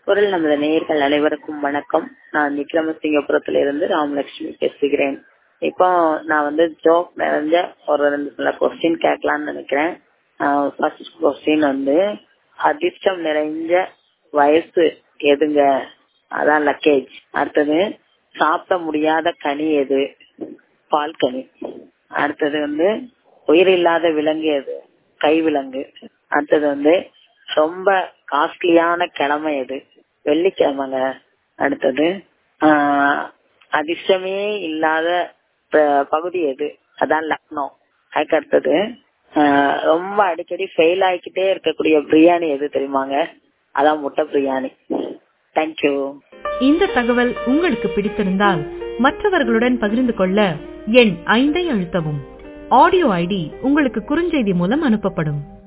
குரல் நமது நேயர்கள் அனைவருக்கும் வணக்கம் நான் விக்ரமசிங்கபுரத்துல இருந்து ராமலட்சுமி பேசுகிறேன் இப்போ நான் வந்து ஜோக் நிறைஞ்ச ஒரு ரெண்டு சில கொஸ்டின் கேட்கலாம்னு நினைக்கிறேன் ஃபர்ஸ்ட் கொஸ்டின் வந்து அதிர்ஷ்டம் நிறைஞ்ச வயசு எதுங்க அதான் லக்கேஜ் அடுத்தது சாப்பிட முடியாத கனி எது பால் கனி அடுத்தது வந்து உயிரில்லாத விலங்கு எது கைவிலங்கு அடுத்தது வந்து ரொம்ப காஸ்ட்லியான கிழமை எது வெள்ளிக்கிழமைங்க அடுத்தது ஆஹ் அதிர்ஷ்டமே இல்லாத ப- பகுதி எது அதான் லக்னோ அதுக்கு அடுத்தது ஆஹ் ரொம்ப அடிக்கடி ஃபெயில் ஆகிக்கிட்டே இருக்கக்கூடிய பிரியாணி எது தெரியுமாங்க அதான் முட்டை பிரியாணி தேங்க்யூ இந்த தகவல் உங்களுக்கு பிடித்திருந்தால் மற்றவர்களுடன் பகிர்ந்து கொள்ள எண் ஐந்தை அழுத்தவும் ஆடியோ ஐடி உங்களுக்கு குறுஞ்செய்தி மூலம் அனுப்பப்படும்